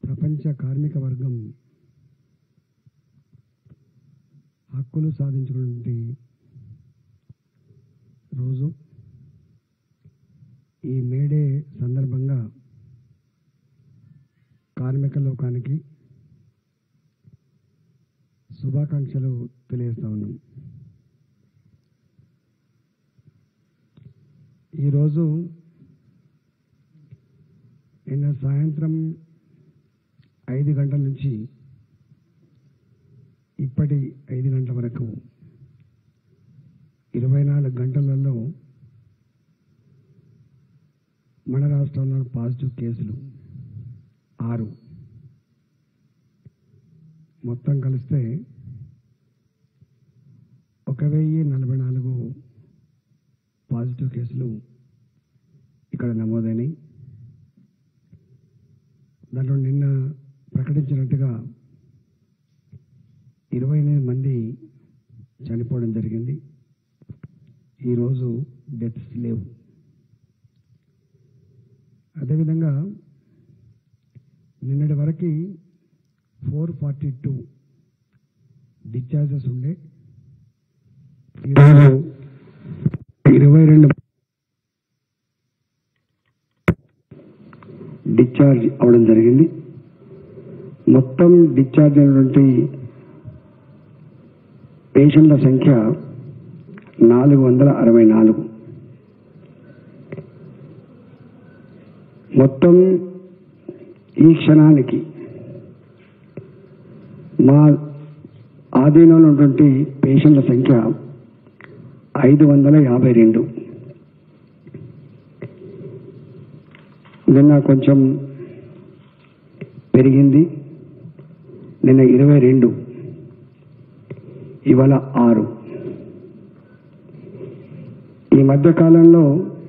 ప్రపంచ కార్మిక వర్గం హక్కులు సాధించుకున్నటువంటి రోజు ఈ మేడే సందర్భంగా కార్మిక లోకానికి శుభాకాంక్షలు తెలియజేస్తా ఉన్నాం ఈరోజు నిన్న సాయంత్రం ఐదు గంటల నుంచి ఇప్పటి ఐదు గంటల వరకు ఇరవై నాలుగు గంటలలో మన రాష్ట్రంలో పాజిటివ్ కేసులు ఆరు మొత్తం కలిస్తే ఒక వెయ్యి నలభై నాలుగు పాజిటివ్ కేసులు ఇక్కడ నమోదైనాయి దాంట్లో నిన్న ప్రకటించినట్టుగా ఇరవై ఎనిమిది మంది చనిపోవడం జరిగింది ఈరోజు డెత్స్ లేవు అదేవిధంగా నిన్నటి వరకు ఫోర్ ఫార్టీ టూ డిశ్చార్జెస్ ఉండే ఈరోజు ఇరవై రెండు డిశ్చార్జ్ అవ్వడం జరిగింది మొత్తం డిశ్చార్జ్ అయినటువంటి పేషెంట్ల సంఖ్య నాలుగు వందల అరవై నాలుగు మొత్తం ఈ క్షణానికి మా ఆధీనంలో ఉన్నటువంటి పేషెంట్ల సంఖ్య ఐదు వందల యాభై రెండు నిన్న కొంచెం పెరిగింది నిన్న ఇరవై రెండు ఇవాళ ఆరు ఈ మధ్య కాలంలో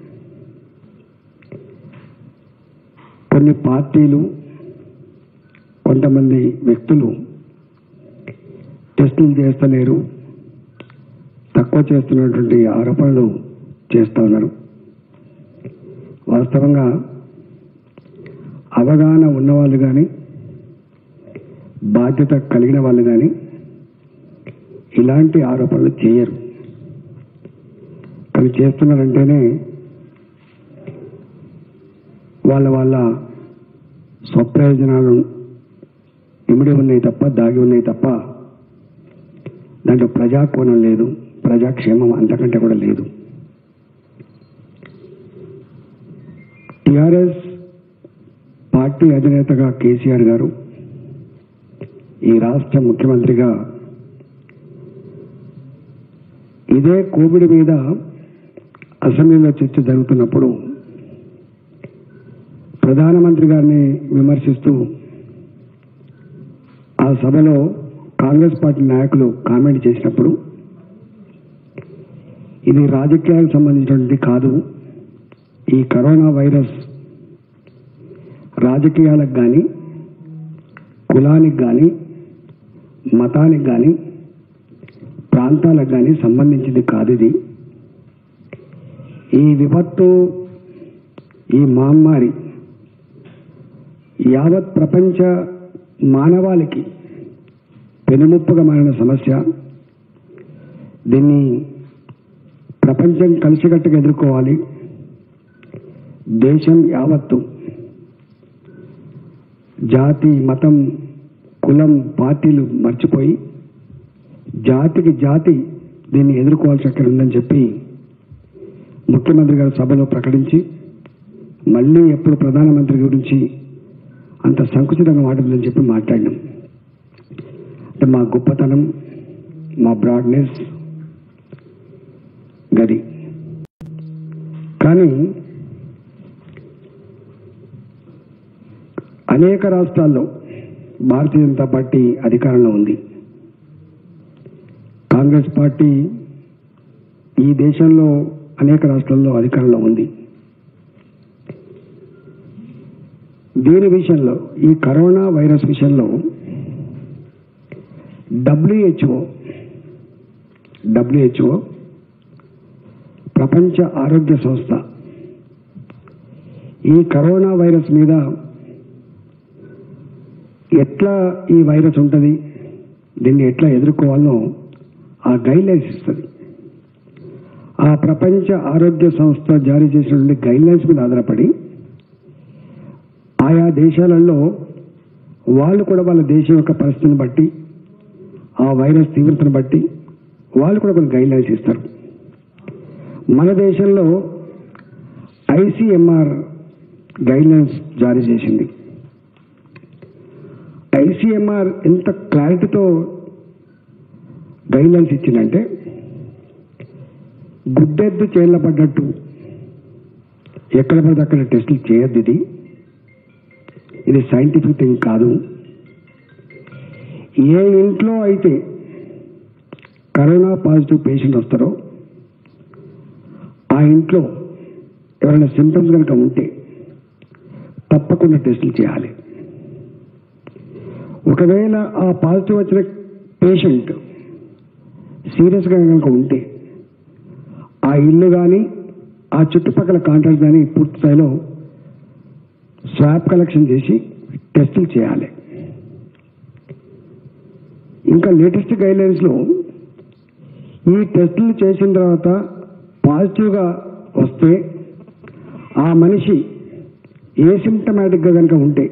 కొన్ని పార్టీలు కొంతమంది వ్యక్తులు టెస్టులు చేస్తలేరు తక్కువ చేస్తున్నటువంటి ఆరోపణలు చేస్తూ ఉన్నారు వాస్తవంగా అవగాహన ఉన్నవాళ్ళు కానీ బాధ్యత కలిగిన వాళ్ళు కానీ ఇలాంటి ఆరోపణలు చేయరు కానీ చేస్తున్నారంటేనే వాళ్ళ వాళ్ళ స్వప్రయోజనాలు ఇమిడి ఉన్నాయి తప్ప దాగి ఉన్నాయి తప్ప దాంట్లో ప్రజాకోణం లేదు ప్రజాక్షేమం అంతకంటే కూడా లేదు టిఆర్ఎస్ పార్టీ అధినేతగా కేసీఆర్ గారు ఈ రాష్ట్ర ముఖ్యమంత్రిగా ఇదే కోవిడ్ మీద అసెంబ్లీలో చర్చ జరుగుతున్నప్పుడు ప్రధానమంత్రి గారిని విమర్శిస్తూ ఆ సభలో కాంగ్రెస్ పార్టీ నాయకులు కామెంట్ చేసినప్పుడు ఇది రాజకీయాలకు సంబంధించినటువంటి కాదు ఈ కరోనా వైరస్ రాజకీయాలకు కానీ కులానికి కానీ మతానికి కానీ ప్రాంతాలకు కానీ సంబంధించింది కాదు ఇది ఈ విపత్తు ఈ మహమ్మారి యావత్ ప్రపంచ మానవాళికి పెనుముప్పుగా మారిన సమస్య దీన్ని ప్రపంచం కలిసికట్టుగా ఎదుర్కోవాలి దేశం యావత్తు జాతి మతం కులం పార్టీలు మర్చిపోయి జాతికి జాతి దీన్ని ఎదుర్కోవాల్సి అక్కడ ఉందని చెప్పి ముఖ్యమంత్రి గారు సభలో ప్రకటించి మళ్ళీ ఎప్పుడు ప్రధానమంత్రి గురించి అంత సంకుచితంగా మాట్లాడదని చెప్పి మాట్లాడినాం అంటే మా గొప్పతనం మా బ్రాడ్నెస్ గది కానీ అనేక రాష్ట్రాల్లో భారతీయ జనతా పార్టీ అధికారంలో ఉంది కాంగ్రెస్ పార్టీ ఈ దేశంలో అనేక రాష్ట్రాల్లో అధికారంలో ఉంది దీని విషయంలో ఈ కరోనా వైరస్ విషయంలో డబ్ల్యూహెచ్ఓ డబ్ల్యూహెచ్ఓ ప్రపంచ ఆరోగ్య సంస్థ ఈ కరోనా వైరస్ మీద ఎట్లా ఈ వైరస్ ఉంటుంది దీన్ని ఎట్లా ఎదుర్కోవాలో ఆ గైడ్లైన్స్ ఇస్తుంది ఆ ప్రపంచ ఆరోగ్య సంస్థ జారీ చేసినటువంటి గైడ్లైన్స్ మీద ఆధారపడి ఆయా దేశాలలో వాళ్ళు కూడా వాళ్ళ దేశం యొక్క పరిస్థితిని బట్టి ఆ వైరస్ తీవ్రతను బట్టి వాళ్ళు కూడా కొన్ని గైడ్లైన్స్ ఇస్తారు మన దేశంలో ఐసీఎంఆర్ గైడ్లైన్స్ జారీ చేసింది ఐసీఎంఆర్ ఎంత క్లారిటీతో గైడ్లైన్స్ ఇచ్చిందంటే గుడ్డెద్దు చేళ్ళ పడ్డట్టు ఎక్కడ పడితే అక్కడ టెస్టులు చేయొద్దు ఇది ఇది సైంటిఫిక్ థింగ్ కాదు ఏ ఇంట్లో అయితే కరోనా పాజిటివ్ పేషెంట్ వస్తారో ఆ ఇంట్లో ఎవరైనా సిమ్టమ్స్ కనుక ఉంటే తప్పకుండా టెస్టులు చేయాలి ఒకవేళ ఆ పాజిటివ్ వచ్చిన పేషెంట్ సీరియస్గా కనుక ఉంటే ఆ ఇల్లు కానీ ఆ చుట్టుపక్కల కాంటాక్ట్ కానీ పూర్తి స్థాయిలో స్వాబ్ కలెక్షన్ చేసి టెస్టులు చేయాలి ఇంకా లేటెస్ట్ గైడ్లైన్స్లో ఈ టెస్టులు చేసిన తర్వాత పాజిటివ్గా వస్తే ఆ మనిషి ఏ సిమ్టమాటిక్గా కనుక ఉంటే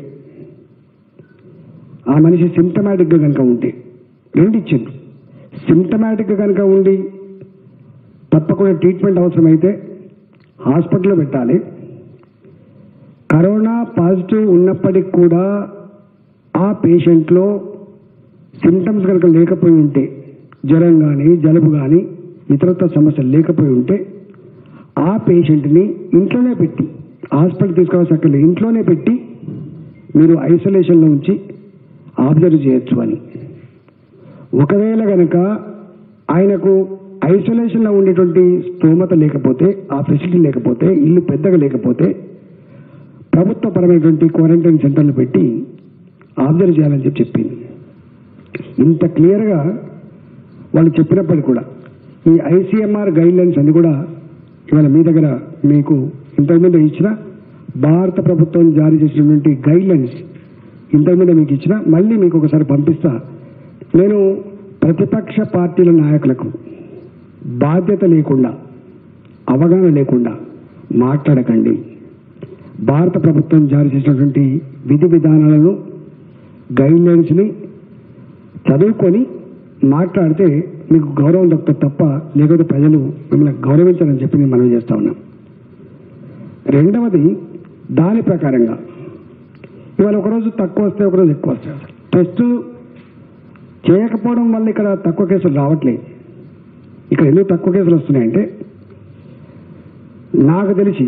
ఆ మనిషి సిమ్టమాటిక్గా కనుక ఉంటే రెండు ఇచ్చిండ్రు సిమ్టమాటిక్గా కనుక ఉండి తప్పకుండా ట్రీట్మెంట్ అవసరమైతే హాస్పిటల్లో పెట్టాలి కరోనా పాజిటివ్ ఉన్నప్పటికి కూడా ఆ పేషెంట్లో సిమ్టమ్స్ కనుక లేకపోయి ఉంటే జ్వరం కానీ జలుబు కానీ ఇతరత్వ సమస్యలు లేకపోయి ఉంటే ఆ పేషెంట్ని ఇంట్లోనే పెట్టి హాస్పిటల్ తీసుకోవాల్సిన అక్కడ ఇంట్లోనే పెట్టి మీరు ఐసోలేషన్లో ఉంచి ఆబ్జర్వ్ చేయొచ్చు అని ఒకవేళ గనక ఆయనకు ఐసోలేషన్లో ఉండేటువంటి స్తోమత లేకపోతే ఆ ఫెసిలిటీ లేకపోతే ఇల్లు పెద్దగా లేకపోతే ప్రభుత్వపరమైనటువంటి క్వారంటైన్ సెంటర్లు పెట్టి ఆబ్జర్వ్ చేయాలని చెప్పి చెప్పింది ఇంత క్లియర్గా వాళ్ళు చెప్పినప్పటికీ కూడా ఈ ఐసీఎంఆర్ గైడ్లైన్స్ అన్ని కూడా ఇవాళ మీ దగ్గర మీకు ఇంతకుముందు ఇచ్చిన భారత ప్రభుత్వం జారీ చేసినటువంటి గైడ్లైన్స్ ఇంతకుముందు మీకు ఇచ్చిన మళ్ళీ మీకు ఒకసారి పంపిస్తా నేను ప్రతిపక్ష పార్టీల నాయకులకు బాధ్యత లేకుండా అవగాహన లేకుండా మాట్లాడకండి భారత ప్రభుత్వం జారీ చేసినటువంటి విధి విధానాలను గైడ్లైన్స్ని చదువుకొని మాట్లాడితే మీకు గౌరవం దక్కుతుంది తప్ప లేకపోతే ప్రజలు మిమ్మల్ని గౌరవించాలని చెప్పి నేను మనవి చేస్తా ఉన్నాం రెండవది దాని ప్రకారంగా ఇవాళ ఒకరోజు తక్కువ వస్తే ఒకరోజు ఎక్కువ వస్తాయి టెస్ట్ చేయకపోవడం వల్ల ఇక్కడ తక్కువ కేసులు రావట్లేదు ఇక్కడ ఎందుకు తక్కువ కేసులు వస్తున్నాయంటే నాకు తెలిసి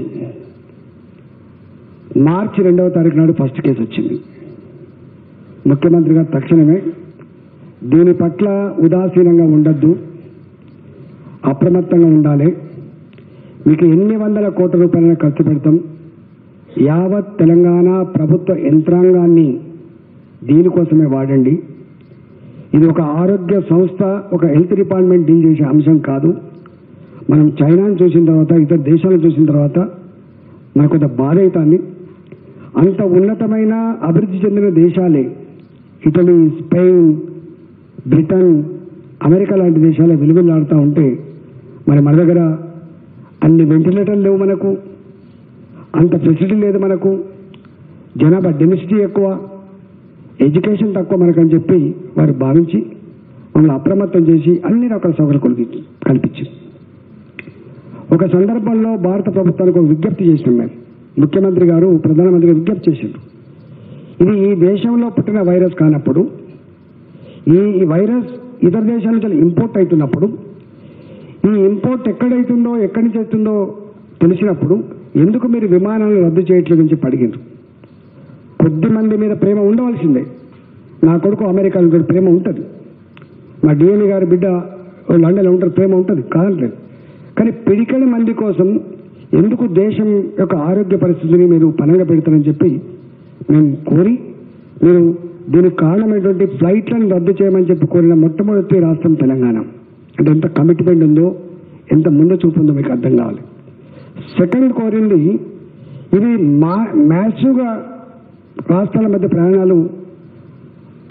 మార్చి రెండవ తారీఖు నాడు ఫస్ట్ కేసు వచ్చింది ముఖ్యమంత్రి గారు తక్షణమే దీని పట్ల ఉదాసీనంగా ఉండద్దు అప్రమత్తంగా ఉండాలి మీకు ఎన్ని వందల కోట్ల రూపాయలను ఖర్చు పెడతాం యావత్ తెలంగాణ ప్రభుత్వ యంత్రాంగాన్ని దీనికోసమే వాడండి ఇది ఒక ఆరోగ్య సంస్థ ఒక హెల్త్ డిపార్ట్మెంట్ డీల్ చేసే అంశం కాదు మనం చైనాను చూసిన తర్వాత ఇతర దేశాలను చూసిన తర్వాత మనకు కొంత బాధ అవుతుంది అంత ఉన్నతమైన అభివృద్ధి చెందిన దేశాలే ఇటలీ స్పెయిన్ బ్రిటన్ అమెరికా లాంటి దేశాలు వెలుగులాడుతూ ఉంటే మరి మన దగ్గర అన్ని వెంటిలేటర్లు లేవు మనకు అంత ఫెసిలిటీ లేదు మనకు జనాభా డెన్సిటీ ఎక్కువ ఎడ్యుకేషన్ తక్కువ మనకని చెప్పి వారు భావించి మమ్మల్ని అప్రమత్తం చేసి అన్ని రకాల సౌకర్యాలు కొలిపి కల్పించింది ఒక సందర్భంలో భారత ప్రభుత్వానికి ఒక విజ్ఞప్తి చేసినాం మేము ముఖ్యమంత్రి గారు ప్రధానమంత్రి గారు విజ్ఞప్తి చేశారు ఇది ఈ దేశంలో పుట్టిన వైరస్ కానప్పుడు ఈ ఈ వైరస్ ఇతర దేశాల నుంచి ఇంపోర్ట్ అవుతున్నప్పుడు ఈ ఇంపోర్ట్ ఎక్కడైతుందో ఎక్కడి నుంచి అవుతుందో తెలిసినప్పుడు ఎందుకు మీరు విమానాలను రద్దు చేయట్లేదని చెప్పి అడిగారు కొద్ది మంది మీద ప్రేమ ఉండవలసిందే నా కొడుకు అమెరికాలో ఉంటాడు ప్రేమ ఉంటుంది మా డిఎన్ఏ గారి బిడ్డ లండన్లో ఉంటారు ప్రేమ ఉంటుంది కాదట్లేదు కానీ పిడికడి మంది కోసం ఎందుకు దేశం యొక్క ఆరోగ్య పరిస్థితిని మీరు పనంగా పెడతారని చెప్పి మేము కోరి మీరు దీనికి కారణమైనటువంటి ఫ్లైట్లను రద్దు చేయమని చెప్పి కోరిన మొట్టమొదటి రాష్ట్రం తెలంగాణ అంటే ఎంత కమిట్మెంట్ ఉందో ఎంత ముందు చూపు ఉందో మీకు అర్థం కావాలి సెకండ్ కోరింది ఇది మా మ్యాసివ్గా రాష్ట్రాల మధ్య ప్రయాణాలు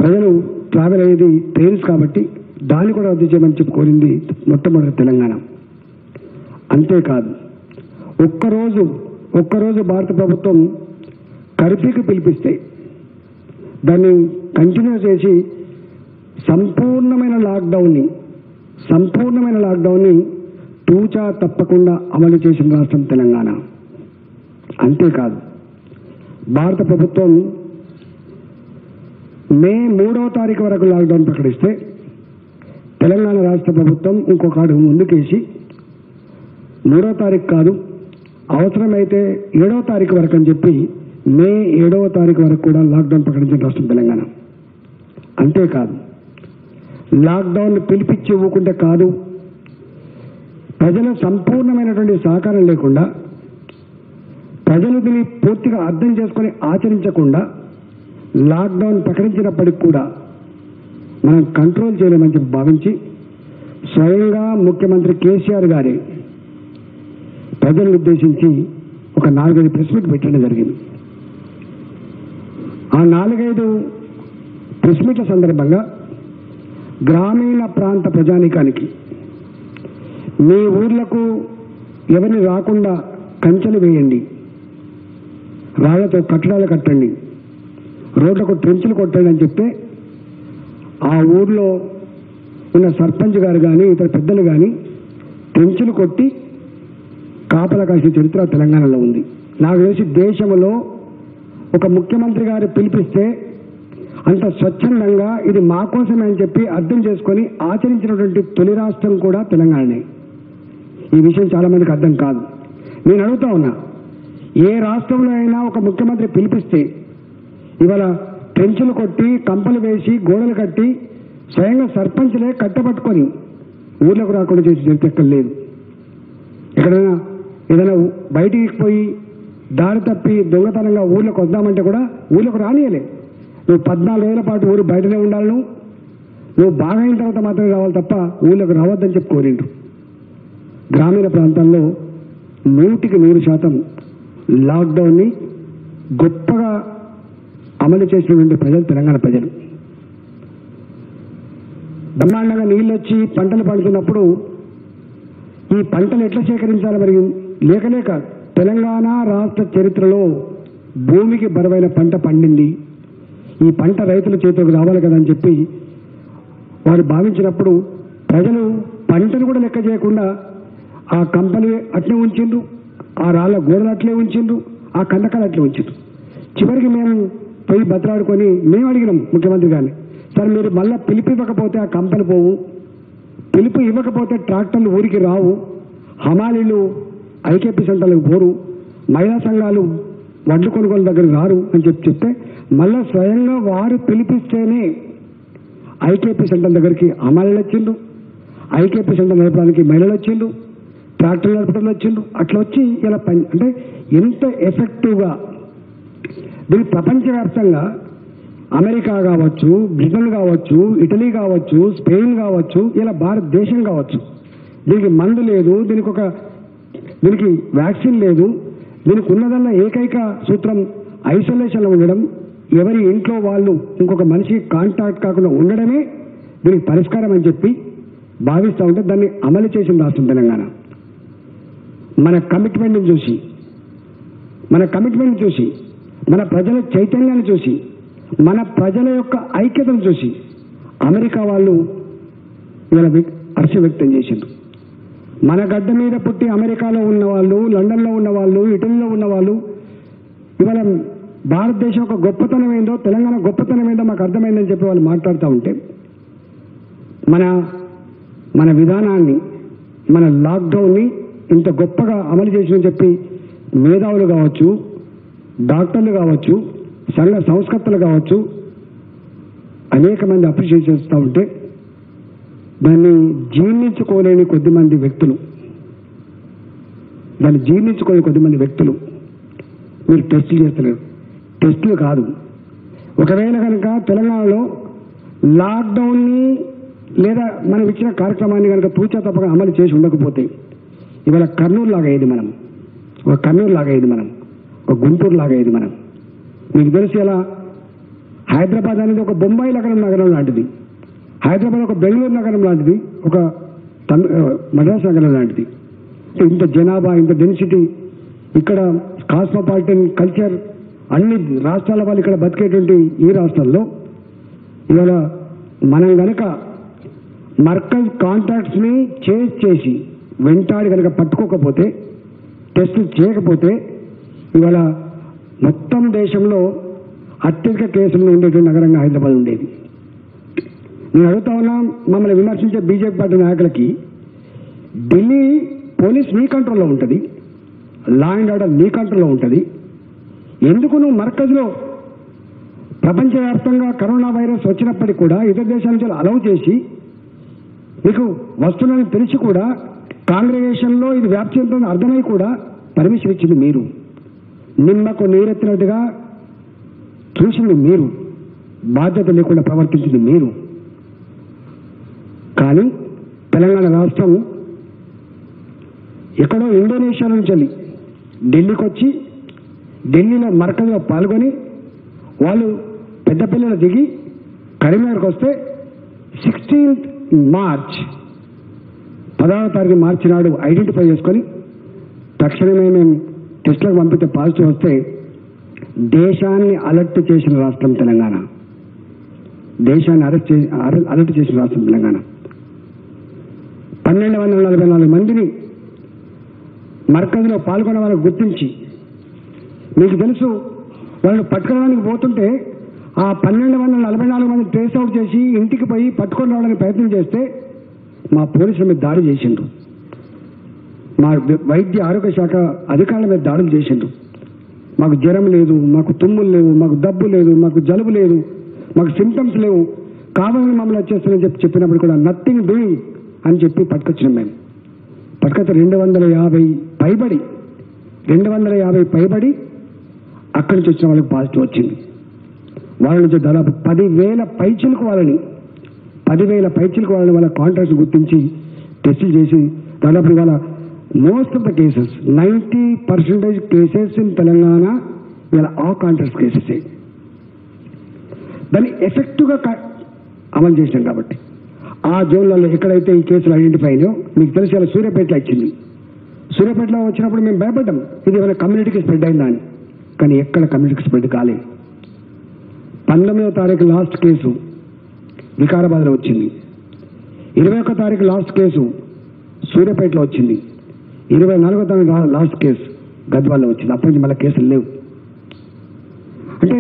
ప్రజలు ట్రావెల్ అయ్యేది ట్రైన్స్ కాబట్టి దాన్ని కూడా రద్దు చేయమని చెప్పి కోరింది మొట్టమొదటి తెలంగాణ అంతేకాదు ఒక్కరోజు ఒక్కరోజు భారత ప్రభుత్వం కర్ఫ్యూకి పిలిపిస్తే దాన్ని కంటిన్యూ చేసి సంపూర్ణమైన లాక్డౌన్ని సంపూర్ణమైన లాక్డౌన్ని తూచా తప్పకుండా అమలు చేసిన రాష్ట్రం తెలంగాణ అంతేకాదు భారత ప్రభుత్వం మే మూడవ తారీఖు వరకు లాక్డౌన్ ప్రకటిస్తే తెలంగాణ రాష్ట్ర ప్రభుత్వం ఇంకొక అడుగు ముందుకేసి మూడో తారీఖు కాదు అవసరమైతే ఏడవ తారీఖు వరకు అని చెప్పి మే ఏడవ తారీఖు వరకు కూడా లాక్డౌన్ ప్రకటించిన రాష్ట్రం తెలంగాణ అంతేకాదు లాక్డౌన్ పిలిపించి ఇవ్వకుంటే కాదు ప్రజల సంపూర్ణమైనటువంటి సహకారం లేకుండా ప్రజలు దీన్ని పూర్తిగా అర్థం చేసుకొని ఆచరించకుండా లాక్డౌన్ ప్రకటించినప్పటికి కూడా మనం కంట్రోల్ చేయలేమని చెప్పి భావించి స్వయంగా ముఖ్యమంత్రి కేసీఆర్ గారే ప్రజలను ఉద్దేశించి ఒక నాలుగైదు ప్రెస్ మీట్ పెట్టడం జరిగింది ఆ నాలుగైదు ప్రెస్ మీట్ల సందర్భంగా గ్రామీణ ప్రాంత ప్రజానీకానికి మీ ఊర్లకు ఎవరిని రాకుండా కంచెలు వేయండి రాళ్లతో కట్టడాలు కట్టండి రోడ్లకు ట్రెంచులు కొట్టండి అని చెప్తే ఆ ఊర్లో ఉన్న సర్పంచ్ గారు కానీ ఇతర పెద్దలు కానీ ట్రెంచులు కొట్టి కాపలా కాసిన చరిత్ర తెలంగాణలో ఉంది నాకు తెలిసి దేశంలో ఒక ముఖ్యమంత్రి గారు పిలిపిస్తే అంత స్వచ్ఛందంగా ఇది మా కోసమే అని చెప్పి అర్థం చేసుకొని ఆచరించినటువంటి తొలి రాష్ట్రం కూడా తెలంగాణనే ఈ విషయం చాలా మందికి అర్థం కాదు నేను అడుగుతా ఉన్నా ఏ రాష్ట్రంలో అయినా ఒక ముఖ్యమంత్రి పిలిపిస్తే ఇవాళ ట్రెంచులు కొట్టి కంపలు వేసి గోడలు కట్టి స్వయంగా సర్పంచ్లే కట్టబట్టుకొని ఊర్లకు రాకుండా చేసి చరిత్ర ఎక్కడ లేదు ఎక్కడైనా ఏదైనా ఊ- బయటికి పోయి దారి తప్పి దొంగతనంగా ఊర్లోకి వద్దామంటే కూడా ఊర్లోకి రానియలే నువ్వు పద్నాలుగేళ్ల పాటు ఊరు బయటనే ఉండాలి నువ్వు నువ్వు బాగా అయిన తర్వాత మాత్రమే రావాలి తప్ప ఊళ్ళోకి రావద్దని చెప్పి కోరిండ్రు గ్రామీణ ప్రాంతాల్లో నూటికి నూరు శాతం లాక్డౌన్ని గొప్పగా అమలు చేసినటువంటి ప్రజలు తెలంగాణ ప్రజలు బ్రహ్మాండంగా నీళ్ళు వచ్చి పంటలు పండుతున్నప్పుడు ఈ పంటలు ఎట్లా సేకరించాలి మరి లేక లేక తెలంగాణ రాష్ట్ర చరిత్రలో భూమికి బరువైన పంట పండింది ఈ పంట రైతుల చేతిలోకి రావాలి కదా అని చెప్పి వారు భావించినప్పుడు ప్రజలు పంటను కూడా లెక్క చేయకుండా ఆ కంపలు అట్లే ఉంచిండ్రు ఆ రాళ్ళ గోడలు అట్లే ఉంచిండ్రు ఆ కందకాలు అట్లే ఉంచిండ్రు చివరికి మేము పోయి బతలాడుకొని మేము అడిగినాం ముఖ్యమంత్రి గారిని సార్ మీరు మళ్ళీ పిలిపివ్వకపోతే ఆ కంపలు పోవు పిలుపు ఇవ్వకపోతే ట్రాక్టర్లు ఊరికి రావు హమాలీలు ఐకేపీ సెంటర్లకు పోరు మహిళా సంఘాలు వడ్లు కొనుగోలు దగ్గర రారు అని చెప్పి చెప్తే మళ్ళా స్వయంగా వారు పిలిపిస్తేనే ఐకేపీ సెంటర్ దగ్గరికి హమాలీలు వచ్చిండ్రు ఐకేపీ సెంటర్ నడపడానికి మహిళలు వచ్చిండ్రు ట్రాక్టర్లు నడపడం వచ్చిండ్రు అట్లా వచ్చి ఇలా పని అంటే ఎంత ఎఫెక్టివ్గా దీన్ని ప్రపంచవ్యాప్తంగా అమెరికా కావచ్చు బ్రిటన్ కావచ్చు ఇటలీ కావచ్చు స్పెయిన్ కావచ్చు ఇలా భారతదేశం కావచ్చు దీనికి మందు లేదు దీనికి ఒక దీనికి వ్యాక్సిన్ లేదు దీనికి ఉన్నదన్న ఏకైక సూత్రం ఐసోలేషన్లో ఉండడం ఎవరి ఇంట్లో వాళ్ళు ఇంకొక మనిషి కాంటాక్ట్ కాకుండా ఉండడమే దీనికి పరిష్కారం అని చెప్పి భావిస్తూ ఉంటే దాన్ని అమలు చేసిన రాష్ట్రం తెలంగాణ మన కమిట్మెంట్ని చూసి మన కమిట్మెంట్ చూసి మన ప్రజల చైతన్యాన్ని చూసి మన ప్రజల యొక్క ఐక్యతను చూసి అమెరికా వాళ్ళు ఇవాళ వ్యక్- హర్ష వ్యక్తం చేసిండ్రు మన గడ్డ మీద పుట్టి అమెరికాలో ఉన్న వాళ్ళు లండన్లో ఉన్న వాళ్ళు ఇటలీలో ఉన్న వాళ్ళు ఇవాళ భారతదేశం యొక్క గొప్పతనం ఏందో తెలంగాణ గొప్పతనం ఏందో మాకు అర్థమైందని చెప్పి వాళ్ళు మాట్లాడుతూ ఉంటే మన మన విధానాన్ని మన లాక్డౌన్ని ఇంత గొప్పగా అమలు చేసిందని చెప్పి మేధావులు కావచ్చు డాక్టర్లు కావచ్చు సంఘ సంస్కర్తలు కావచ్చు అనేక మంది అప్రిషియేట్ చేస్తూ ఉంటే దాన్ని జీర్ణించుకోలేని కొద్దిమంది వ్యక్తులు దాన్ని జీర్ణించుకోలేని కొద్దిమంది వ్యక్తులు మీరు టెస్టులు చేస్తలేరు టెస్టులు కాదు ఒకవేళ కనుక తెలంగాణలో లాక్డౌన్ని లేదా మనం ఇచ్చిన కార్యక్రమాన్ని కనుక తూచా తప్పగా అమలు చేసి ఉండకపోతే ఇవాళ కర్నూలు లాగా అయ్యేది మనం ఒక కర్నూలు లాగా అయ్యేది మనం ఒక గుంటూరు లాగా అయ్యేది మనం మీకు తెలిసి ఎలా హైదరాబాద్ అనేది ఒక బొంబాయి నగరం నగరం లాంటిది హైదరాబాద్ ఒక బెంగళూరు నగరం లాంటిది ఒక తమి ఆ, మద్రాస్ నగరం లాంటిది ఇంత జనాభా ఇంత డెన్సిటీ ఇక్కడ కాస్మోపాలిటన్ కల్చర్ అన్ని రాష్ట్రాల వాళ్ళు ఇక్కడ బతికేటువంటి ఈ రాష్ట్రాల్లో ఇవాళ మనం గనక మర్కజ్ కాంట్రాక్ట్స్ని చేసి చేసి వెంటాడి కనుక పట్టుకోకపోతే టెస్టులు చేయకపోతే ఇవాళ మొత్తం దేశంలో అత్యధిక కేసులు ఉండేటువంటి నగరంగా హైదరాబాద్ ఉండేది నేను అడుగుతా ఉన్నా మమ్మల్ని విమర్శించే బీజేపీ పార్టీ నాయకులకి ఢిల్లీ పోలీస్ మీ కంట్రోల్లో ఉంటుంది లా అండ్ ఆర్డర్ మీ కంట్రోల్లో ఉంటుంది ఎందుకు నువ్వు మర్కజ్లో ప్రపంచవ్యాప్తంగా కరోనా వైరస్ వచ్చినప్పటికీ కూడా ఇతర దేశాల నుంచి అలౌ చేసి మీకు వస్తున్నదని తెలిసి కూడా కాంగ్రిగేషన్లో ఇది వ్యాప్తి చెందుతుందని అర్థమై కూడా పర్మిషన్ ఇచ్చింది మీరు నిమ్మకు నీరెత్తినట్టుగా చూసింది మీరు బాధ్యత లేకుండా ప్రవర్తించింది మీరు కానీ తెలంగాణ రాష్ట్రం ఎక్కడో ఇండోనేషియా నుంచి వెళ్ళి ఢిల్లీకి వచ్చి ఢిల్లీలో మరకజ్లో పాల్గొని వాళ్ళు పెద్ద పిల్లలు దిగి కరీంనగర్కి వస్తే సిక్స్టీన్త్ మార్చ్ పదహారవ తారీఖు మార్చి నాడు ఐడెంటిఫై చేసుకొని తక్షణమే మేము టెస్టులకు పంపితే పాజిటివ్ వస్తే దేశాన్ని అలర్ట్ చేసిన రాష్ట్రం తెలంగాణ దేశాన్ని అరెస్ట్ చే అర- అలర్ట్ చేసిన రాష్ట్రం తెలంగాణ పన్నెండు వందల నలభై నాలుగు మందిని మర్కజ్లో పాల్గొన్న వాళ్ళకు గుర్తించి మీకు తెలుసు వాళ్ళు పట్టుకోవడానికి పోతుంటే ఆ పన్నెండు వందల నలభై నాలుగు మంది ట్రేస్ అవుట్ చేసి ఇంటికి పోయి పట్టుకొని రావడానికి ప్రయత్నం చేస్తే మా పోలీసుల మీద దాడి చేసిండ్రు మా వైద్య ఆరోగ్య శాఖ అధికారుల మీద దాడులు చేసిండ్రు మాకు జ్వరం లేదు మాకు తుమ్ములు లేవు మాకు దబ్బు లేదు మాకు జలుబు లేదు మాకు సిమ్టమ్స్ లేవు కావాలని మమ్మల్ని వచ్చేస్తానని చెప్పి చెప్పినప్పుడు కూడా నథింగ్ డూయింగ్ అని చెప్పి పట్టుకొచ్చినాం మేము పట్టుకొచ్చి రెండు వందల యాభై పైబడి రెండు వందల యాభై పైబడి అక్కడి నుంచి వచ్చిన వాళ్ళకి పాజిటివ్ వచ్చింది వాళ్ళ నుంచి దాదాపు పదివేల పైచిలకు వాళ్ళని పదివేల పైచిలకు వాళ్ళని వాళ్ళ కాంట్రాక్ట్స్ గుర్తించి టెస్టులు చేసి దాదాపు ఇవాళ most of the cases ninety percentage cases in Telangana ఇవాళ ఆ కాంట్రాక్ట్స్ కేసెస్ దాన్ని ఎఫెక్టివ్గా క- అమలు చేసినాం కాబట్టి ఆ జోన్లలో ఎక్కడైతే ఈ కేసులు ఐడెంటిఫై అయినాయో మీకు తెలిసి ఇలా సూర్యాపేటలో ఇచ్చింది సూర్యాపేటలో వచ్చినప్పుడు మేము భయపడ్డాం ఇది ఏమైనా కమ్యూనిటీకి స్ప్రెడ్ అయిందా అని కానీ ఎక్కడ కమ్యూనిటీకి స్ప్రెడ్ కాలేదు పంతొమ్మిదవ తారీఖు లాస్ట్ కేసు వికారాబాద్లో వచ్చింది ఇరవై ఒక్క తారీఖు లాస్ట్ కేసు సూర్యాపేటలో వచ్చింది ఇరవై నాలుగో తారీఖు లా- లాస్ట్ కేసు గద్వాల్లో వచ్చింది అప్పటి నుంచి మళ్ళీ కేసులు లేవు అంటే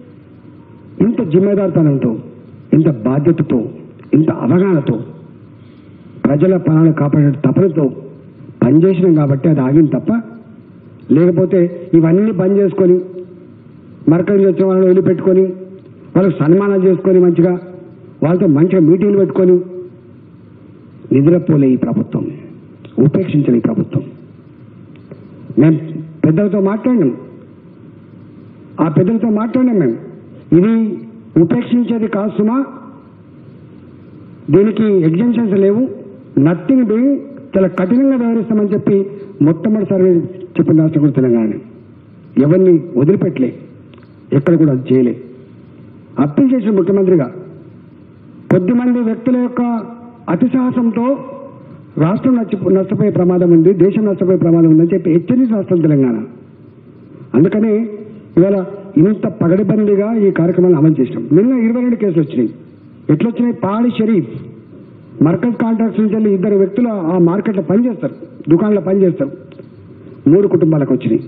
ఇంత జిమ్మేదారితనంతో ఇంత బాధ్యతతో ఇంత అవగాహనతో ప్రజల ప్రాణాలు కాపాడే తపనతో పనిచేసినాం కాబట్టి అది ఆగింది తప్ప లేకపోతే ఇవన్నీ బంద్ చేసుకొని మరకజ్ వచ్చిన వాళ్ళని వదిలిపెట్టుకొని వాళ్ళకి సన్మానాలు చేసుకొని మంచిగా వాళ్ళతో మంచిగా మీటింగ్లు పెట్టుకొని నిద్రపోలే ఈ ప్రభుత్వం ఉపేక్షించని ఈ ప్రభుత్వం మేము పెద్దలతో మాట్లాడినాం ఆ పెద్దలతో మాట్లాడినాం మేము ఇది ఉపేక్షించేది కాదు సుమా దీనికి ఎగ్జామ్షన్స్ లేవు నథింగ్ డూయింగ్ చాలా కఠినంగా వ్యవహరిస్తామని చెప్పి మొట్టమొదటిసారి చెప్పిన రాష్ట్రం కూడా తెలంగాణ ఎవరిని వదిలిపెట్టలే ఎక్కడ కూడా అది చేయలే అప్పీల్ చేసిన ముఖ్యమంత్రిగా కొద్దిమంది వ్యక్తుల యొక్క అతిసాహసంతో రాష్ట్రం నచ్చి నష్టపోయే ప్రమాదం ఉంది దేశం నష్టపోయే ప్రమాదం ఉందని చెప్పి హెచ్చరించిన రాష్ట్రం తెలంగాణ అందుకని ఇవాళ ఇంత పగడిబందీగా ఈ కార్యక్రమాన్ని అమలు చేసినాం నిన్న ఇరవై రెండు కేసులు వచ్చినాయి ఎట్లొచ్చినాయి పాడి షరీఫ్ మర్కజ్ కాంట్రాక్ట్స్ నుంచి వెళ్ళి ఇద్దరు వ్యక్తులు ఆ మార్కెట్లో పనిచేస్తారు దుకాణంలో పనిచేస్తారు మూడు కుటుంబాలకు వచ్చినాయి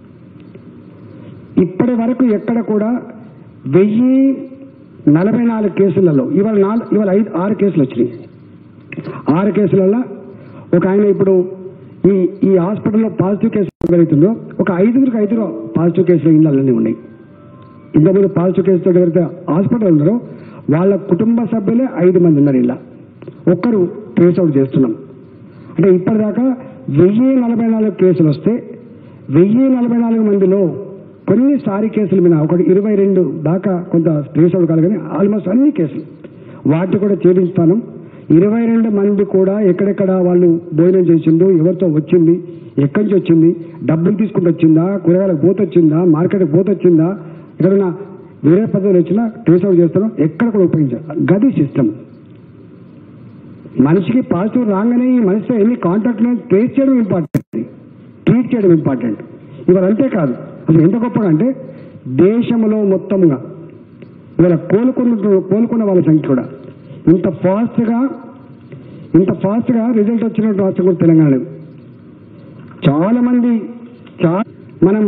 ఇప్పటి వరకు ఎక్కడ కూడా వెయ్యి నలభై నాలుగు కేసులలో ఇవాళ నాలుగు ఇవాళ ఐదు ఆరు కేసులు వచ్చినాయి ఆరు కేసులలో ఒక ఆయన ఇప్పుడు ఈ ఈ హాస్పిటల్లో పాజిటివ్ కేసు జరుగుతుందో ఒక ఐదుగురికి ఐదుగురు పాజిటివ్ కేసులు ఇళ్ళన్నీ ఉన్నాయి ఇంతకుముందు పాజిటివ్ కేసుతో ఎవరైతే హాస్పిటల్ ఉన్నారో వాళ్ళ కుటుంబ సభ్యులే ఐదు మంది ఉన్నారు ఇలా ఒక్కరు ట్రేస్ అవుట్ చేస్తున్నాం అంటే ఇప్పటిదాకా వెయ్యి నలభై నాలుగు కేసులు వస్తే వెయ్యి నలభై నాలుగు మందిలో కొన్ని సారీ కేసుల మీద ఒకటి ఇరవై రెండు దాకా కొంత ట్రేస్ అవుట్ కాదు కానీ ఆల్మోస్ట్ అన్ని కేసులు వాటిని కూడా ఛేదిస్తాను ఇరవై రెండు మంది కూడా ఎక్కడెక్కడ వాళ్ళు భోజనం చేసిండు ఎవరితో వచ్చింది ఎక్కడి నుంచి వచ్చింది డబ్బులు తీసుకుంటూ వచ్చిందా కూరగాయలకు పోతొచ్చిందా మార్కెట్కి పోతొచ్చిందా ఎక్కడైనా వేరే పద్ధతులు వచ్చినా ట్రేస్ అవుట్ చేస్తున్నాం ఎక్కడ కూడా ఉపయోగించాం గది సిస్టమ్ మనిషికి పాజిటివ్ రాగానే ఈ మనిషితో ఎన్ని కాంటాక్ట్ ట్రేస్ చేయడం ఇంపార్టెంట్ ట్రీట్ చేయడం ఇంపార్టెంట్ ఇవాళ అంతేకాదు అసలు ఎంత గొప్పగా అంటే దేశంలో మొత్తంగా ఇవాళ కోలుకున్న కోలుకున్న వాళ్ళ సంఖ్య కూడా ఇంత ఫాస్ట్గా ఇంత ఫాస్ట్గా రిజల్ట్ వచ్చినట్టు రాష్ట్రం కూడా తెలంగాణ చాలా మంది చా మనం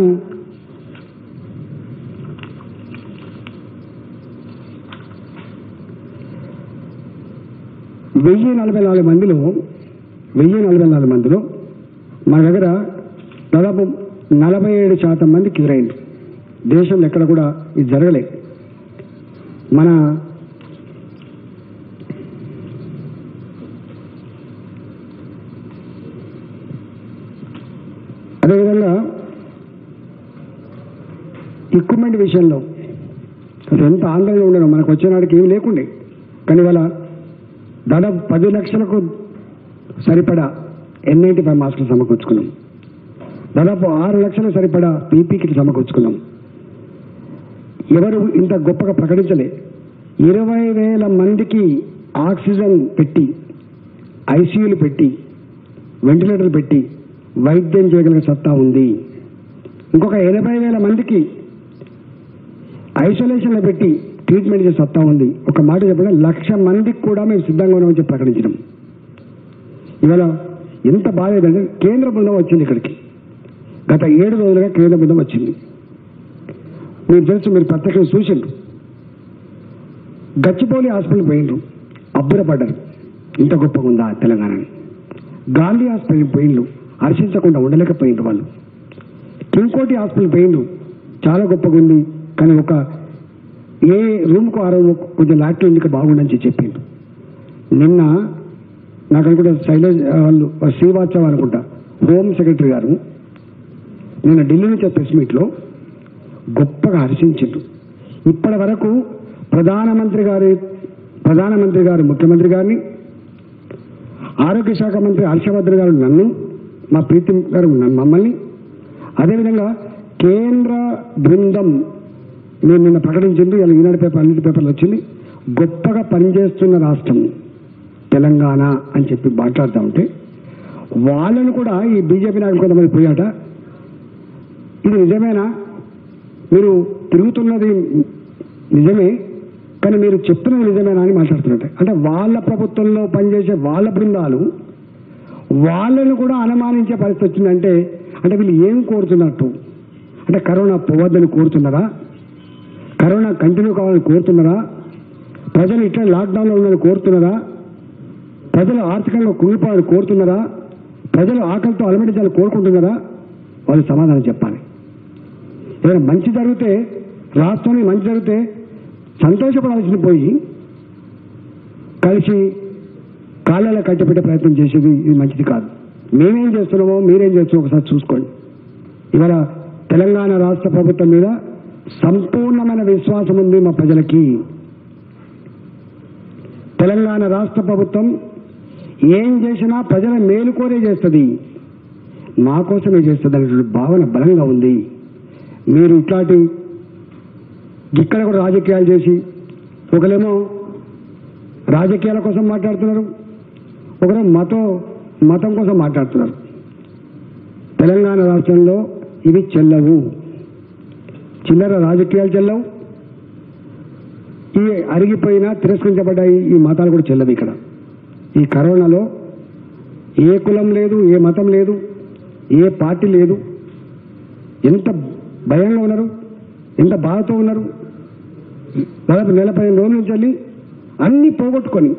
వెయ్యి నలభై నాలుగు మందిలో వెయ్యి నలభై నాలుగు మందిలో మన దగ్గర దాదాపు నలభై ఏడు శాతం మంది క్యూర్ అయింది దేశంలో ఎక్కడ కూడా ఇది జరగలేదు మన అదేవిధంగా ఎక్విప్మెంట్ విషయంలో అసలు ఎంత ఆందోళన ఉండడం మనకు వచ్చే నాటికి ఏమి లేకుండే కానీ ఇవాళ దాదాపు పది లక్షలకు సరిపడా ఎన్ నైంటీ ఫైవ్ మాస్కులు సమకూర్చుకున్నాం దాదాపు ఆరు లక్షలు సరిపడా పీపీకి సమకూర్చుకున్నాం ఎవరు ఇంత గొప్పగా ప్రకటించలే ఇరవై వేల మందికి ఆక్సిజన్ పెట్టి ఐసీయూలు పెట్టి వెంటిలేటర్లు పెట్టి వైద్యం చేయగలిగే సత్తా ఉంది ఇంకొక ఎనభై వేల మందికి ఐసోలేషన్లో పెట్టి ట్రీట్మెంట్ చేసే సత్తా ఉంది ఒక మాట చెప్పడం లక్ష మందికి కూడా మేము సిద్ధంగా ఉన్నామని చెప్పి ప్రకటించడం ఇవాళ ఎంత బాధ ఏదంటే కేంద్ర బృందం వచ్చింది ఇక్కడికి గత ఏడు రోజులుగా కేంద్ర బృందం వచ్చింది మీరు తెలుసు మీరు ప్రత్యక్షంగా చూసిండ్రు గచ్చిపౌలి హాస్పిటల్ పోయిండ్రు అబ్బురపడ్డారు ఇంత గొప్పగా ఉందా తెలంగాణ గాంధీ హాస్పిటల్ పోయిండ్రు హర్షించకుండా ఉండలేకపోయిండ్రు వాళ్ళు కింగ్కోటి హాస్పిటల్ పోయిండ్రు చాలా గొప్పగా ఉంది కానీ ఒక ఏ రూమ్కు ఆ రూమ్ కొంచెం లాక్ట్ ఇంకా బాగుండని చెప్పిండ్రు నిన్న నాకు అనుకుంటా శైలజ్ వాళ్ళు శ్రీవాత్సవ్ అనుకుంటా హోమ్ సెక్రటరీ గారు నిన్న ఢిల్లీ నుంచి ప్రెస్ మీట్లో గొప్పగా హర్షించిండ్రు ఇప్పటి వరకు ప్రధానమంత్రి గారి ప్రధానమంత్రి గారు ముఖ్యమంత్రి గారిని ఆరోగ్య శాఖ మంత్రి హర్షవర్ధన్ గారు నన్ను మా ప్రీతి గారు నన్ను- మమ్మల్ని అదేవిధంగా కేంద్ర బృందం నేను నిన్న ప్రకటించింది ఇలా ఈనాడు పేపర్ అన్నిటి పేపర్లు వచ్చింది గొప్పగా పనిచేస్తున్న రాష్ట్రం తెలంగాణ అని చెప్పి మాట్లాడుతూ ఉంటే వాళ్ళను కూడా ఈ బీజేపీ నాయకులు కొంతమంది పోయాట ఇది నిజమేనా మీరు తిరుగుతున్నది నిజమే కానీ మీరు చెప్తున్నది నిజమేనా అని మాట్లాడుతున్నట్టే అంటే వాళ్ళ ప్రభుత్వంలో పనిచేసే వాళ్ళ బృందాలు వాళ్ళను కూడా అనుమానించే పరిస్థితి వచ్చిందంటే అంటే వీళ్ళు ఏం కోరుతున్నట్టు అంటే కరోనా పోవద్దని కోరుతున్నారా కరోనా కంటిన్యూ కావాలని కోరుతున్నారా ప్రజలు ఇట్లా లాక్డౌన్లో ఉండాలని కోరుతున్నారా ప్రజలు ఆర్థికంగా కుంగిపోవాలని కోరుతున్నారా ప్రజలు ఆకలితో అలమటించాలని కోరుకుంటున్నారా వాళ్ళు సమాధానం చెప్పాలి ఏదైనా మంచి జరిగితే రాష్ట్రానికి మంచి జరిగితే సంతోషపడాల్సిన పోయి కలిసి కాళ్ళలో కట్టపెట్టే ప్రయత్నం చేసేది ఇది మంచిది కాదు మేమేం చేస్తున్నామో మీరేం చేస్తున్నామో ఒకసారి చూసుకోండి ఇవాళ తెలంగాణ రాష్ట్ర ప్రభుత్వం మీద సంపూర్ణమైన విశ్వాసం ఉంది మా ప్రజలకి తెలంగాణ రాష్ట్ర ప్రభుత్వం ఏం చేసినా ప్రజల మేలు కోరే చేస్తుంది మా కోసమే చేస్తుంది అనేటువంటి భావన బలంగా ఉంది మీరు ఇట్లాంటి ఇక్కడ కూడా రాజకీయాలు చేసి ఒకరేమో రాజకీయాల కోసం మాట్లాడుతున్నారు ఒకరు మతం మతం కోసం మాట్లాడుతున్నారు తెలంగాణ రాష్ట్రంలో ఇవి చెల్లవు చిల్లర రాజకీయాలు చెల్లవు ఈ అరిగిపోయిన తిరస్కరించబడ్డాయి ఈ మతాలు కూడా చెల్లవు ఇక్కడ ఈ కరోనాలో ఏ కులం లేదు ఏ మతం లేదు ఏ పార్టీ లేదు ఎంత భయంగా ఉన్నారు ఎంత బాధతో ఉన్నారు దాదాపు నెల పదిహేను రోజుల నుంచి వెళ్ళి అన్ని పోగొట్టుకొని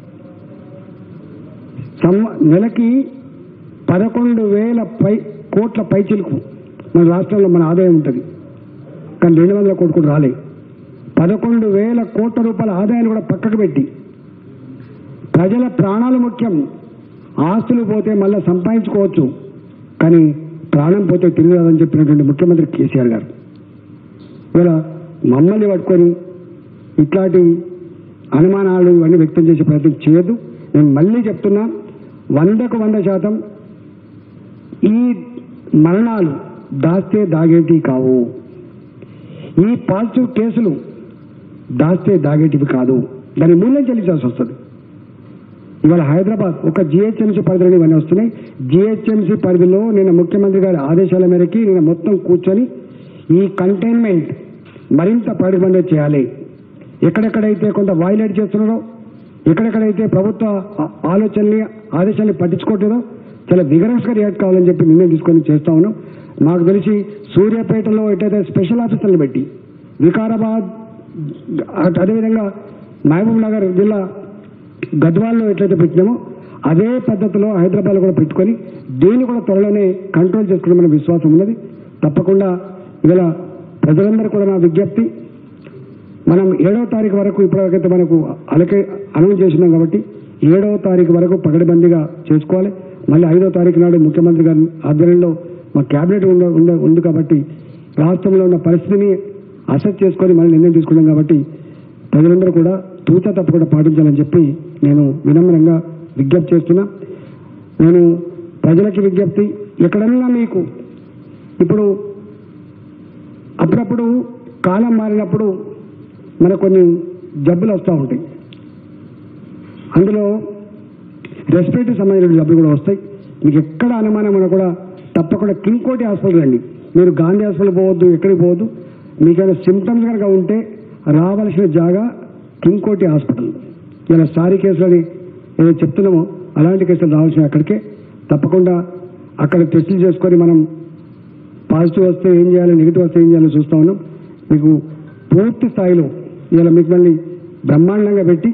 సంవ నెలకి పదకొండు వేల పై కోట్ల పైచిలుకు మన రాష్ట్రంలో మన ఆదాయం ఉంటుంది కానీ రెండు వందల కోట్లు కూడా రాలే పదకొండు వేల కోట్ల రూపాయల ఆదాయాన్ని కూడా పక్కకు పెట్టి ప్రజల ప్రాణాలు ముఖ్యం ఆస్తులు పోతే మళ్ళీ సంపాదించుకోవచ్చు కానీ ప్రాణం పోతే తిరిగి రాదని చెప్పినటువంటి ముఖ్యమంత్రి కేసీఆర్ గారు ఇవాళ మమ్మల్ని పట్టుకొని ఇట్లాంటి అనుమానాలు ఇవన్నీ వ్యక్తం చేసే ప్రయత్నం చేయొద్దు నేను మళ్ళీ చెప్తున్నా వందకు వంద శాతం ఈ మరణాలు దాస్తే దాగేటి కావు ఈ పాజిటివ్ కేసులు దాస్తే దాగేటివి కాదు దాని మూల్యం చెల్లించాల్సి వస్తుంది ఇవాళ హైదరాబాద్ ఒక జిహెచ్ఎంసీ పరిధిలో ఇవన్నీ వస్తున్నాయి జిహెచ్ఎంసీ పరిధిలో నిన్న ముఖ్యమంత్రి గారి ఆదేశాల మేరకి నిన్న మొత్తం కూర్చొని ఈ కంటైన్మెంట్ మరింత పడిబంద చేయాలి ఎక్కడెక్కడైతే కొంత వైలేట్ చేస్తున్నారో ఎక్కడెక్కడైతే ప్రభుత్వ ఆ- ఆలోచనని ఆదేశాన్ని పట్టించుకోవట్లేదో చాలా విగరస్గా రియాక్ట్ కావాలని చెప్పి నిర్ణయం తీసుకొని చేస్తా ఉన్నాం మాకు తెలిసి సూర్యాపేటలో ఎట్లయితే స్పెషల్ ఆఫీసర్లు పెట్టి వికారాబాద్ అట్- అదేవిధంగా మహబూబ్ నగర్ జిల్లా గద్వాల్లో ఎట్లయితే పెట్టినామో అదే పద్ధతిలో హైదరాబాద్లో కూడా పెట్టుకొని దీన్ని కూడా త్వరలోనే కంట్రోల్ చేసుకునే విశ్వాసం ఉన్నది తప్పకుండా ఇవాళ ప్రజలందరూ కూడా నా విజ్ఞప్తి మనం ఏడవ తారీఖు వరకు ఇప్పటివరకైతే మనకు అలకే అనౌన్స్ చేసినాం కాబట్టి ఏడవ తారీఖు వరకు పగడబందీగా చేసుకోవాలి మళ్ళీ ఐదో తారీఖు నాడు ముఖ్యమంత్రి గారి ఆధ్వర్యంలో మా క్యాబినెట్ ఉండ ఉండ- ఉంది కాబట్టి రాష్ట్రంలో ఉన్న పరిస్థితిని అసెస్ చేసుకొని మళ్ళీ నిర్ణయం తీసుకున్నాం కాబట్టి ప్రజలందరూ కూడా తూచా తప్పకుండా పాటించాలని చెప్పి నేను వినమ్రంగా విజ్ఞప్తి చేస్తున్నా నేను ప్రజలకి విజ్ఞప్తి ఎక్కడన్నా మీకు ఇప్పుడు అప్పుడప్పుడు కాలం మారినప్పుడు మనకు కొన్ని జబ్బులు వస్తూ ఉంటాయి అందులో రెస్పిరేటరీ సంబంధించిన జబ్బులు కూడా వస్తాయి మీకు ఎక్కడ అనుమానం ఉన్నా కూడా తప్పకుండా కింగ్కోటి హాస్పిటల్ రండి మీరు గాంధీ హాస్పిటల్ పోవద్దు ఎక్కడికి పోవద్దు మీకైనా సిమ్టమ్స్ కనుక ఉంటే రావాల్సిన జాగా కింగ్కోటి హాస్పిటల్ ఇలా సారీ కేసులు అని ఏదో చెప్తున్నామో అలాంటి కేసులు రావాల్సిన అక్కడికే తప్పకుండా అక్కడ టెస్టులు చేసుకొని మనం పాజిటివ్ వస్తే ఏం చేయాలి నెగిటివ్ వస్తే ఏం చేయాలో చూస్తా ఉన్నాం మీకు పూర్తి స్థాయిలో ఇవాళ మీకు మళ్ళీ బ్రహ్మాండంగా పెట్టి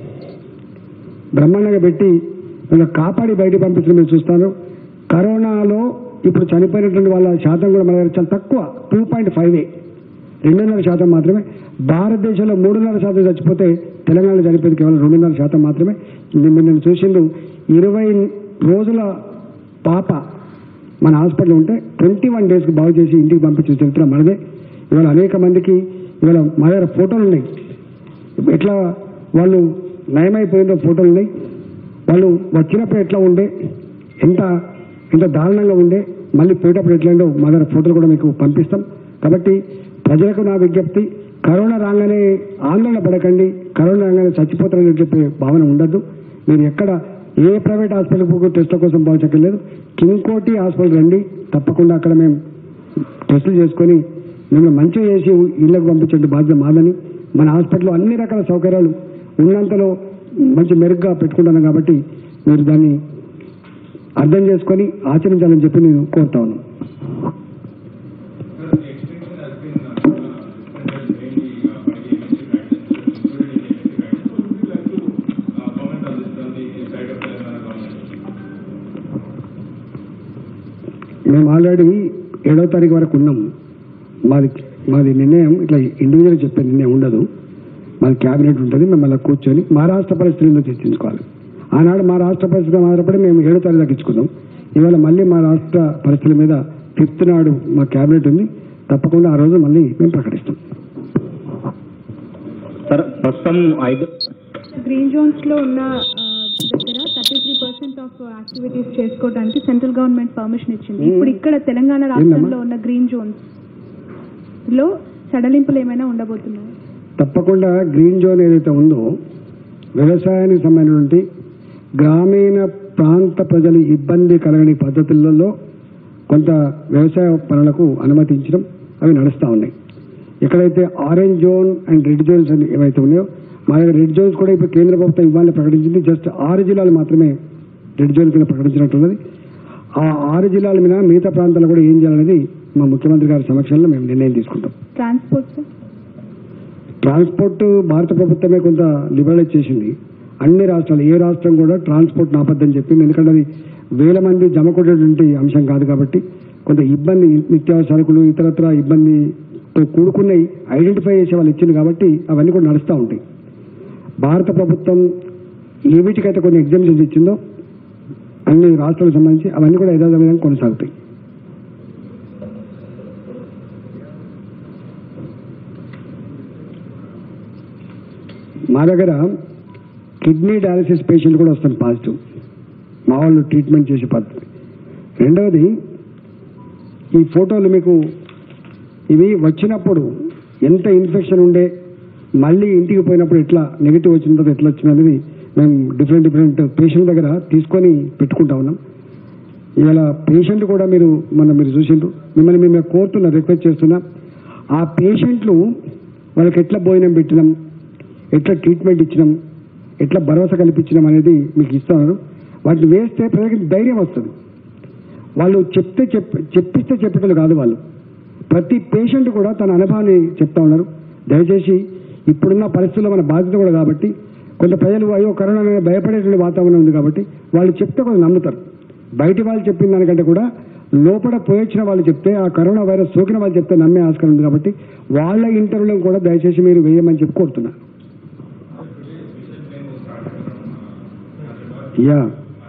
బ్రహ్మాండంగా పెట్టి ఇలా కాపాడి బయటికి పంపించడం మీరు చూస్తాను కరోనాలో ఇప్పుడు చనిపోయినటువంటి వాళ్ళ శాతం కూడా మన దగ్గర చాలా తక్కువ టూ పాయింట్ ఫైవ్ రెండున్నర శాతం మాత్రమే భారతదేశంలో మూడున్నర శాతం చచ్చిపోతే తెలంగాణలో చనిపోయింది కేవలం రెండున్నర శాతం మాత్రమే నిన్న నేను చూసిండు ఇరవై రోజుల పాప మన హాస్పిటల్ ఉంటే ట్వంటీ వన్ డేస్కి బాగు చేసి ఇంటికి పంపించిన చరిత్ర మనదే ఇవాళ అనేక మందికి ఇవాళ మా దగ్గర ఫోటోలు ఉన్నాయి ఎట్లా వాళ్ళు నయమైపోయిందో ఫోటోలు ఉన్నాయి వాళ్ళు వచ్చినప్పుడు ఎట్లా ఉండే ఎంత ఎంత దారుణంగా ఉండే మళ్ళీ పోయేటప్పుడు ఎట్లా ఉండో మా దగ్గర ఫోటోలు కూడా మీకు పంపిస్తాం కాబట్టి ప్రజలకు నా విజ్ఞప్తి కరోనా రాగానే ఆందోళన పడకండి కరోనా రాగానే చచ్చిపోతారని చెప్పే భావన ఉండద్దు మీరు ఎక్కడ ఏ ప్రైవేట్ హాస్పిటల్ టెస్ట్ల కోసం పోవచ్చక్కర్లేదు కింగ్కోటి హాస్పిటల్ రండి తప్పకుండా అక్కడ మేము టెస్టులు చేసుకొని మిమ్మల్ని మంచిగా చేసి ఇళ్ళకు పంపించే బాధ్యత మాదని మన హాస్పిటల్లో అన్ని రకాల సౌకర్యాలు ఉన్నంతలో మంచి మెరుగ్గా పెట్టుకుంటున్నాం కాబట్టి మీరు దాన్ని అర్థం చేసుకొని ఆచరించాలని చెప్పి నేను కోరుతా ఉన్నాను మేము ఆల్రెడీ ఏడవ తారీఖు వరకు ఉన్నాం మాది మాది నిర్ణయం ఇట్లా ఇండివిజువల్ చెప్పే నిర్ణయం ఉండదు మాది క్యాబినెట్ ఉంటుంది మేము మళ్ళీ కూర్చొని మా రాష్ట్ర పరిస్థితులను చర్చించుకోవాలి ఆనాడు మా రాష్ట్ర పరిస్థితి ఆధారపడి మేము ఏడో తారీఖు తగ్గించుకున్నాం ఇవాళ మళ్ళీ మా రాష్ట్ర పరిస్థితుల మీద ఫిఫ్త్ నాడు మా క్యాబినెట్ ఉంది తప్పకుండా ఆ రోజు మళ్ళీ మేము ప్రకటిస్తాం సార్ ప్రస్తుతం ఐదు గ్రీన్ జోన్స్ లో ఉన్న ఆ, దగ్గర thirty three percent of activities చేసుకోవడానికి సెంట్రల్ గవర్నమెంట్ పర్మిషన్ ఇచ్చింది Hmm. ఇప్పుడు ఇక్కడ తెలంగాణ రాష్ట్రంలో ఉన్న గ్రీన్ జోన్స్ లో సడలింపులు ఏమైనా ఉండబోతున్నాయి తప్పకుండా గ్రీన్ జోన్ ఏదైతే ఉందో వ్యవసాయానికి సంబంధించినటువంటి గ్రామీణ ప్రాంత ప్రజలు ఇబ్బంది కలగని పద్ధతులలో కొంత వ్యవసాయ పనులకు అనుమతించడం అవి నడుస్తూ ఉన్నాయి ఎక్కడైతే orange zone and red zones అని ఏవైతే ఉన్నాయో మా దగ్గర రెడ్ జోన్స్ కూడా ఇప్పుడు కేంద్ర ప్రభుత్వం ఇవ్వాలని ప్రకటించింది జస్ట్ ఆరు జిల్లాలు మాత్రమే రెడ్ జోన్ కింద ప్రకటించినట్టున్నది ఆ ఆరు జిల్లాల మీద మిగతా ప్రాంతాలు కూడా ఏం చేయాలనేది మా ముఖ్యమంత్రి గారి సమక్షంలో మేము నిర్ణయం తీసుకుంటాం ట్రాన్స్పోర్ట్ ట్రాన్స్పోర్ట్ భారత ప్రభుత్వమే కొంత లిబరలైజ్ చేసింది అన్ని రాష్ట్రాలు ఏ రాష్ట్రం కూడా ట్రాన్స్పోర్ట్ నాపద్దని చెప్పింది ఎందుకంటే అది వేల మంది జమ కొట్టేటువంటి అంశం కాదు కాబట్టి కొంత ఇబ్బంది నిత్యావసర సరుకులు ఇతరత్ర ఇబ్బందితో కూడుకున్నవి ఐడెంటిఫై చేసే వాళ్ళు ఇచ్చింది కాబట్టి అవన్నీ కూడా నడుస్తూ ఉంటాయి భారత ప్రభుత్వం ఏ వీటికైతే కొన్ని ఎగ్జామ్షన్స్ ఇచ్చిందో అన్ని రాష్ట్రాలకు సంబంధించి అవన్నీ కూడా యథావిధంగా కొనసాగుతాయి మా దగ్గర కిడ్నీ డయాలసిస్ పేషెంట్ కూడా వస్తుంది పాజిటివ్ మా వాళ్ళు ట్రీట్మెంట్ చేసే పద్ధతి రెండవది ఈ ఫోటోలు మీకు ఇవి వచ్చినప్పుడు ఎంత ఇన్ఫెక్షన్ ఉండే మళ్ళీ ఇంటికి పోయినప్పుడు ఎట్లా నెగిటివ్ వచ్చిన తర్వాత ఎట్లా వచ్చింది అనేది మేము డిఫరెంట్ డిఫరెంట్ పేషెంట్ దగ్గర తీసుకొని పెట్టుకుంటా ఉన్నాం ఇవాళ పేషెంట్ కూడా మీరు మన మీరు చూసిండ్రు మిమ్మల్ని మేము కోరుతున్నా రిక్వెస్ట్ చేస్తున్నా ఆ పేషెంట్లు వాళ్ళకి ఎట్లా భోజనం పెట్టినాం ఎట్లా ట్రీట్మెంట్ ఇచ్చినాం ఎట్లా భరోసా కల్పించినాం అనేది మీకు ఇస్తున్నారు వాటిని వేస్తే ప్రజలకి ధైర్యం వస్తుంది వాళ్ళు చెప్తే చెప్ చెప్పిస్తే చెప్పేటలు కాదు వాళ్ళు ప్రతి పేషెంట్ కూడా తన అనుభవాన్ని చెప్తా ఉన్నారు దయచేసి ఇప్పుడున్న పరిస్థితుల్లో మన బాధ్యత కూడా కాబట్టి కొంత ప్రజలు అయ్యో కరోనా మీద భయపడేటువంటి వాతావరణం ఉంది కాబట్టి వాళ్ళు చెప్తే కొంచెం నమ్ముతారు బయటి వాళ్ళు చెప్పిన దానికంటే కూడా లోపల పోయొచ్చిన వాళ్ళు చెప్తే ఆ కరోనా వైరస్ సోకిన వాళ్ళు చెప్తే నమ్మే ఆస్కారం ఉంది కాబట్టి వాళ్ళ ఇంటర్వ్యూలో కూడా దయచేసి మీరు వేయమని చెప్పి కోరుతున్నా యా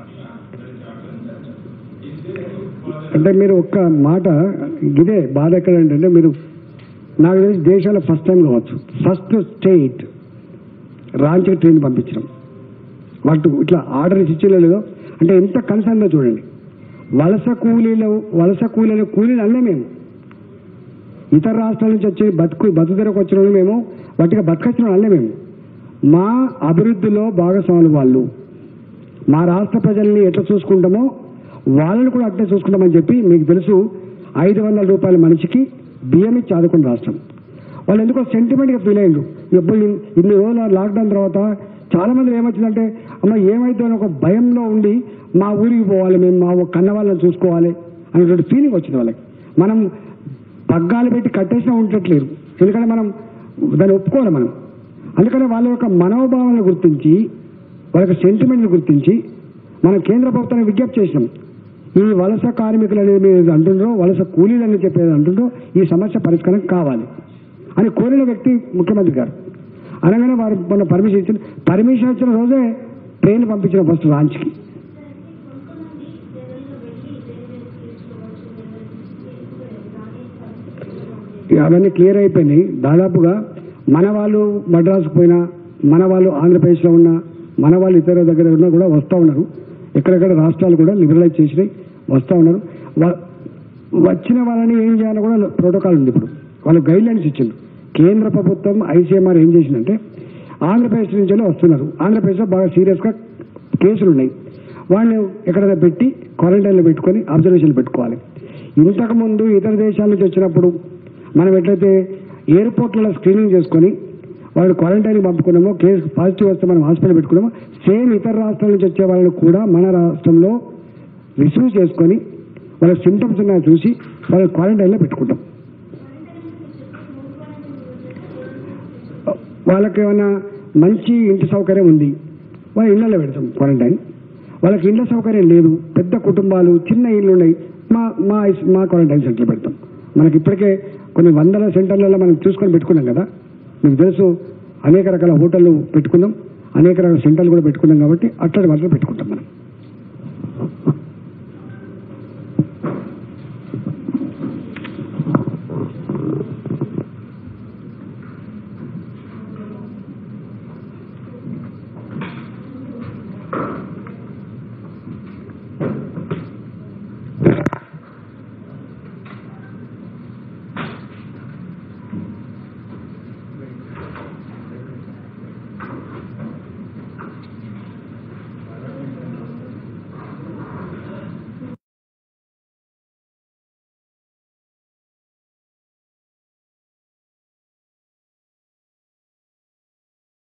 అంటే మీరు ఒక్క మాట ఇదే బాధ ఎక్కడ ఏంటంటే మీరు నాకు తెలిసి దేశంలో ఫస్ట్ టైం కావచ్చు ఫస్ట్ స్టేట్ రాంచీ ట్రైన్ పంపించడం వాటి ఇట్లా ఆర్డర్ ఇచ్చేలో లేదో అంటే ఎంత కన్సర్న్లో చూడండి వలస కూలీలు వలస కూలీలు కూలీలు అల్లే మేము ఇతర రాష్ట్రాల నుంచి వచ్చి బతుకు బతుకుదరకు వచ్చిన వాళ్ళు మేము వాటిగా బతకొచ్చిన వాళ్ళే మేము మా అభివృద్ధిలో భాగస్వాములు వాళ్ళు మా రాష్ట్ర ప్రజల్ని ఎట్లా చూసుకుంటామో వాళ్ళని కూడా అట్లే చూసుకుంటామని చెప్పి మీకు తెలుసు ఐదు వందల రూపాయల మనిషికి బియ్యం ఇచ్చి ఆదుకున్న రాష్ట్రం వాళ్ళు ఎందుకో సెంటిమెంట్గా ఫీల్ అయ్యిండు ఎప్పుడు ఇన్ని- ఇన్ని రోజులు లాక్డౌన్ తర్వాత చాలా మంది ఏమొచ్చిందంటే అమ్మ ఏమైతే అని ఒక భయంలో ఉండి మా ఊరికి పోవాలి మేము మా కన్న వాళ్ళని చూసుకోవాలి అనేటువంటి ఫీలింగ్ వచ్చింది వాళ్ళకి మనం పగ్గాలు పెట్టి కట్టేసినా ఉండట్లేదు ఎందుకంటే మనం దాన్ని ఒప్పుకోవాలి మనం అందుకని వాళ్ళ యొక్క మనోభావాలను గుర్తించి వాళ్ళ యొక్క సెంటిమెంట్ని గుర్తించి మనం కేంద్ర ప్రభుత్వానికి విజ్ఞప్తి చేసినాం ఈ వలస కార్మికులు అనేది మీరు అంటుండ్రో వలస కూలీలు అని చెప్పేది అంటుండ్రో ఈ సమస్య పరిష్కారం కావాలి అని కోరిన వ్యక్తి ముఖ్యమంత్రి గారు అనగానే వారు మొన్న పర్మిషన్ ఇచ్చిన పర్మిషన్ ఇచ్చిన రోజే ట్రైన్ పంపించిన ఫస్ట్ రాంచ్కి ఇక అవన్నీ క్లియర్ అయిపోయినాయి దాదాపుగా మన వాళ్ళు మద్రాసుకు పోయినా మన వాళ్ళు ఆంధ్రప్రదేశ్లో ఉన్నా మన వాళ్ళు ఇతర దగ్గర ఉన్నా కూడా వస్తూ ఉన్నారు ఎక్కడెక్కడ రాష్ట్రాలు కూడా లిబరలైజ్ చేసినాయి వస్తూ ఉన్నారు వా- వచ్చిన వాళ్ళని ఏం చేయాలో కూడా ప్రోటోకాల్ ఉంది ఇప్పుడు వాళ్ళు గైడ్ లైన్స్ ఇచ్చిండ్రు కేంద్ర ప్రభుత్వం ఐసీఎంఆర్ ఏం చేసిందంటే ఆంధ్రప్రదేశ్ నుంచి వెళ్ళి వస్తున్నారు ఆంధ్రప్రదేశ్లో బాగా సీరియస్గా కేసులు ఉన్నాయి వాళ్ళని ఎక్కడైనా పెట్టి క్వారంటైన్లో పెట్టుకొని అబ్జర్వేషన్లు పెట్టుకోవాలి ఇంతకుముందు ఇతర దేశాల నుంచి వచ్చినప్పుడు మనం ఎట్లయితే ఎయిర్పోర్ట్లలో స్క్రీనింగ్ చేసుకొని వాళ్ళని క్వారంటైన్కి పంపుకున్నామో కేసు పాజిటివ్ వస్తే మనం హాస్పిటల్ పెట్టుకున్నామో సేమ్ ఇతర రాష్ట్రాల నుంచి వచ్చే వాళ్ళని కూడా మన రాష్ట్రంలో రిసీవ్ చేసుకొని వాళ్ళ సిమ్టమ్స్ ఉన్నాయో చూసి వాళ్ళ క్వారంటైన్లో పెట్టుకుంటాం వాళ్ళకి ఏమైనా మంచి ఇంటి సౌకర్యం ఉంది వాళ్ళ ఇళ్ళలో పెడతాం క్వారంటైన్ వాళ్ళకి ఇళ్ళ సౌకర్యం లేదు పెద్ద కుటుంబాలు చిన్న ఇళ్ళు ఉన్నాయి మా మా ఐస్- మా క్వారంటైన్ సెంటర్ పెడతాం మనకి ఇప్పటికే కొన్ని వందల సెంటర్లలో మనం చూసుకొని పెట్టుకున్నాం కదా మీకు తెలుసు అనేక రకాల హోటళ్ళు పెట్టుకున్నాం అనేక రకాల సెంటర్లు కూడా పెట్టుకున్నాం కాబట్టి అట్లాంటి వాటిలో పెట్టుకుంటాం మనం